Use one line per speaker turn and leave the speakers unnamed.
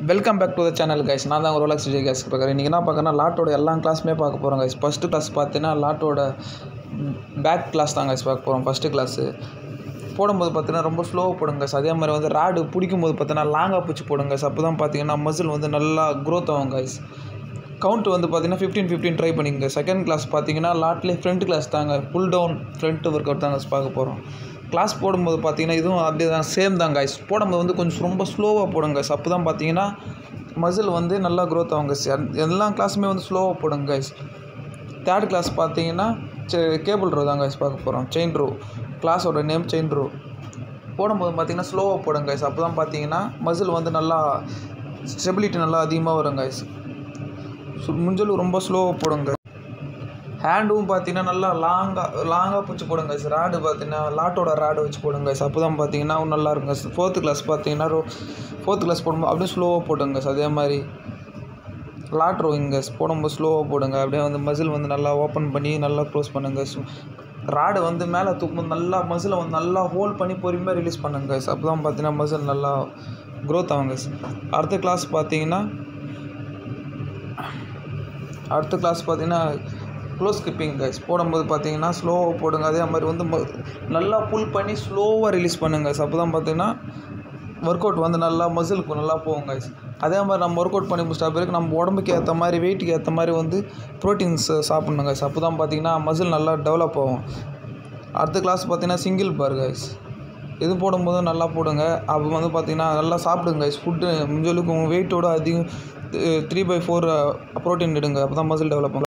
welcome back to the channel guys நான் தான் ஒரு ரோலக்ஸ் விஜய் கைஸ் பார்க்குறேன் இன்றைக்கி என்ன பார்க்கறேன்னா லாட்டோட எல்லா கிளாஸுமே பார்க்க போகிறோம் கைஸ் ஃபஸ்ட்டு கிளாஸ் பார்த்தீங்கன்னா லாட்டோட பேக் கிளாஸ் தான் கைஸ் பார்க்க போகிறோம் ஃபஸ்ட்டு கிளாஸு போடும்போது பார்த்தீங்கன்னா ரொம்ப ஸ்லோவாக போடுங்க கைஸ் அதே மாதிரி வந்து ராடு பிடிக்கும் போது பார்த்தீங்கன்னா லாங்காக பிடிச்சி போடுங்க கைஸ் அப்போ தான் பார்த்தீங்கன்னா மசில் வந்து நல்லா க்ரோத் ஆகும் கைஸ் கவுண்ட் வந்து பார்த்தீங்கன்னா ஃபிஃப்டீன் ஃபிஃப்டீன் ட்ரை பண்ணிங்க செகண்ட் கிளாஸ் பார்த்தீங்கன்னா லாட்லேயே ஃப்ரண்ட் கிளாஸ் தாங்க pull down front work out தாங்க பார்க்க போகிறோம் கிளாஸ் போடும்போது பார்த்தீங்கன்னா இதுவும் அப்படியே தான் சேம் தான் கைஸ் போடும்போது வந்து கொஞ்சம் ரொம்ப ஸ்லோவாக போடுங்க கைஸ் அப்போ தான் பார்த்தீங்கன்னா மசில் வந்து நல்லா க்ரோத் ஆகும் கைஸ் எல்லா கிளாஸுமே வந்து ஸ்லோவாக போடுங்க கைஸ் தேர்ட் கிளாஸ் பார்த்தீங்கன்னா கேபிள் ரோ தான் கைஸ் பார்க்க போகிறோம் செயின் ரோ கிளாஸோட நேம் செயின் ரோ போடும்போது பார்த்தீங்கன்னா ஸ்லோவாக போடுங்க கைஸ் அப்போ தான் பார்த்தீங்கன்னா மசில் வந்து நல்லா ஸ்டெபிலிட்டி நல்லா அதிகமாக வரும் கைஸ் முஞ்சல் ரொம்ப ஸ்லோவாக போடுங்க ஹேண்டும் பார்த்தீங்கன்னா நல்லா லாங்காக லாங்காக பிடிச்சி போடுங்க சார் ராடு பார்த்தீங்கன்னா லாட்டோட ராடு வச்சு போடுங்க சார் அப்போ தான் பார்த்தீங்கன்னா நல்லா இருக்குங்க சார் ஃபோர்த்து கிளாஸ் பார்த்தீங்கன்னா ரோ ஃபோர்த்து கிளாஸ் போடும்போது அப்படியே ஸ்லோவாக போடுங்க சார் அதே மாதிரி லாட் ரோவிங்க போடும்போது ஸ்லோவாக போடுங்க அப்படியே வந்து மசில் வந்து நல்லா ஓப்பன் பண்ணி நல்லா க்ளோஸ் பண்ணுங்க ராடு வந்து மேலே தூக்கும்போது நல்லா மசிலை வந்து நல்லா ஹோல்ட் பண்ணி பொறுமையாக ரிலீஸ் பண்ணுங்க சார் அப்போ தான் பார்த்தீங்கன்னா மசில் நல்லா க்ரோத் ஆகுங்க சார் அடுத்த கிளாஸ் பார்த்தீங்கன்னா அடுத்த கிளாஸ் பார்த்தீங்கன்னா க்ளோஸ் ஸ்கிப்பிங் கைஸ் போடும்போது பார்த்தீங்கன்னா ஸ்லோவாக போடுங்க அதே மாதிரி வந்து ம- நல்லா புல் பண்ணி ஸ்லோவாக ரிலீஸ் பண்ணுங்க கைஸ் அப்போ தான் பார்த்தீங்கன்னா ஒர்க் அவுட் வந்து நல்லா மசிலுக்கு நல்லா போகும் கைஸ் அதே மாதிரி நம்ம ஒர்க் அவுட் பண்ணி முடிச்சிட்ட பிறகு நம்ம உடம்புக்கு ஏற்ற மாதிரி வெயிட்டுக்கு ஏற்ற மாதிரி வந்து ப்ரோட்டீன்ஸ் சாப்பிட்ணும் கைஸ் அப்போ தான் பார்த்தீங்கன்னா மசில் நல்லா டெவலப் ஆகும் அடுத்த கிளாஸ் பார்த்தீங்கன்னா சிங்கிள் பார் கைஸ் இது போடும்போது நல்லா போடுங்க அப்போ வந்து பார்த்தீங்கன்னா நல்லா சாப்பிடுங்க கைஸ் ஃபுட்டு முடிஞ்சளவுக்கு உங்கள் வெயிட்டோட அதிகம் த்ரீ பை ஃபோர் ப்ரோட்டீன் எடுங்க அப்போ தான் மசில் டெவலப் ஆகும்